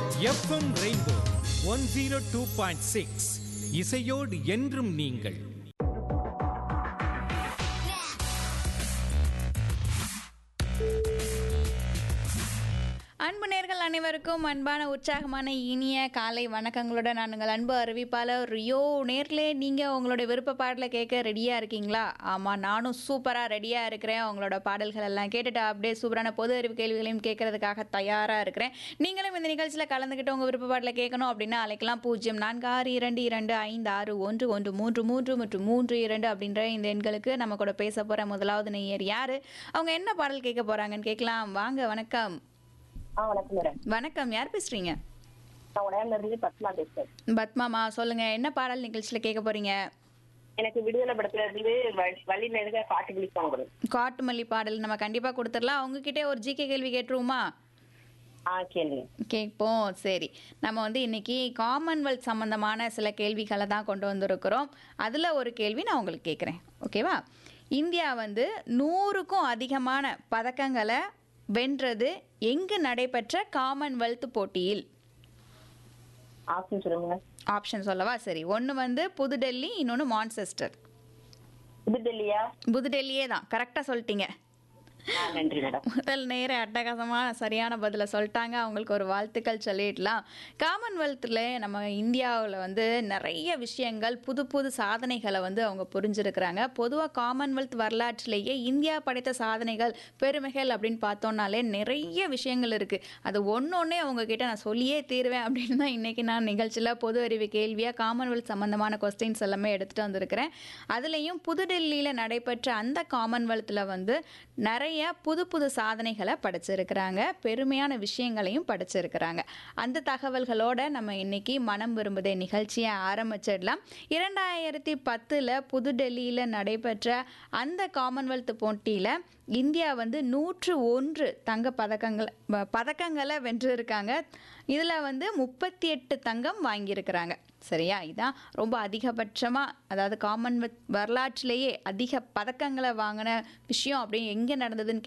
FM rainbow one zero two point six இசையோடு என்றும் நீங்கள் அன்பு நேர்கள் அனைவருக்கும் அன்பான உற்சாகமான இனிய காலை வணக்கங்களுடன் நான் உங்கள் அன்பு அறிவிப்பாளர் ரியோ நேர்லே நீங்கள் உங்களுடைய விருப்ப பாடலை கேட்க ரெடியாக இருக்கீங்களா ஆமாம் நானும் சூப்பராக ரெடியாக இருக்கிறேன் உங்களோட பாடல்கள் எல்லாம் கேட்டுட்டு அப்படியே சூப்பரான பொது அறிவு கேள்விகளையும் கேட்கறதுக்காக தயாராக இருக்கிறேன் நீங்களும் இந்த நிகழ்ச்சியில் கலந்துக்கிட்டு உங்கள் விருப்ப பாடலை கேட்கணும் அப்படின்னா அழைக்கலாம் பூஜ்ஜியம் நான்கு ஆறு இரண்டு இரண்டு ஐந்து ஆறு ஒன்று ஒன்று மூன்று மூன்று மற்றும் மூன்று இரண்டு அப்படின்ற இந்த எண்களுக்கு நம்ம கூட பேச போகிற முதலாவது நேயர் யார் அவங்க என்ன பாடல் கேட்க போகிறாங்கன்னு கேட்கலாம் வாங்க வணக்கம் ஆ வணக்கம் மேடம் வணக்கம் யார் பேசுறீங்க நான் உடையாண்ல இருந்து பத்மா பேசுறேன் பத்மாமா சொல்லுங்க என்ன பாடல் நிகழ்ச்சியில கேட்க போறீங்க எனக்கு விடுதலை படத்துல இருந்து வ- வழி நெடுக பாட்டு பிடிப்பாங்க மேடம் காட்டுமல்லி பாடல் நம்ம கண்டிப்பா கொடுத்துடலாம் உங்ககிட்ட ஒரு ஜிகே கேள்வி கேட்டுருவோமா ஆ கேளுங்க கேட்போம் சரி நம்ம வந்து இன்னைக்கு காமன்வெல்த் சம்பந்தமான சில கேள்விகளை தான் கொண்டு வந்திருக்கிறோம் அதில் ஒரு கேள்வி நான் உங்களுக்கு கேட்குறேன் ஓகேவா இந்தியா வந்து நூறுக்கும் அதிகமான பதக்கங்களை வென்றது எங்கு நடைபெற்ற காமன்வெல்த் போட்டியில் ஆப்ஷன் சொல்லுங்க ஆப்ஷன் சொல்லவா சரி ஒன்று வந்து புதுடெல்லி இன்னொன்று மான்செஸ்டர் புதுடெல்லியா புதுடெல்லியே தான் கரெக்டாக சொல்லிட்டீங்க ஆ நன்றி மேடம் முதல் நேர அட்டகாசமான சரியான பதிலை சொல்லிட்டாங்க அவங்களுக்கு ஒரு வாழ்த்துக்கள் சொல்லிடலாம் காமன்வெல்த்தில் நம்ம இந்தியாவில் வந்து நிறைய விஷயங்கள் புது புது சாதனைகளை வந்து அவங்க புரிஞ்சிருக்கிறாங்க பொதுவாக காமன்வெல்த் வரலாற்றிலேயே இந்தியா படைத்த சாதனைகள் பெருமைகள் அப்படின்னு பார்த்தோம்னாலே நிறைய விஷயங்கள் இருக்குது அது ஒன்றொன்னே அவங்கக்கிட்ட நான் சொல்லியே தீருவேன் அப்படின்னு தான் இன்றைக்கி நான் நிகழ்ச்சியில் பொது அறிவு கேள்வியாக காமன்வெல்த் சம்மந்தமான கொஸ்டின்ஸ் எல்லாமே எடுத்துகிட்டு வந்திருக்கிறேன் அதுலேயும் புதுடெல்லியில் நடைபெற்ற அந்த காமன்வெல்த்தில் வந்து நிறைய புது புது சாதனைகளை படைச்சிருக்கிறாங்க பெருமையான விஷயங்களையும் படைச்சிருக்கிறாங்க அந்த தகவல்களோட நம்ம இன்னைக்கு மனம் விரும்புதே நிகழ்ச்சியை ஆரம்பிச்சிடலாம் இரண்டாயிரத்தி பத்தில் புதுடெல்லியில் நடைபெற்ற அந்த காமன்வெல்த் போட்டியில் இந்தியா வந்து நூற்று ஒன்று தங்க பதக்கங்கள் ப- பதக்கங்களை வென்றிருக்காங்க இதில் வந்து முப்பத்தி எட்டு தங்கம் வாங்கியிருக்கிறாங்க சரியா இதான் ரொம்ப அதிகபட்சமாக அதாவது காமன்வெல்த் வரலாற்றிலேயே அதிக பதக்கங்களை வாங்கின விஷயம் அப்படின்னு எங்கே நடந்ததுன்னு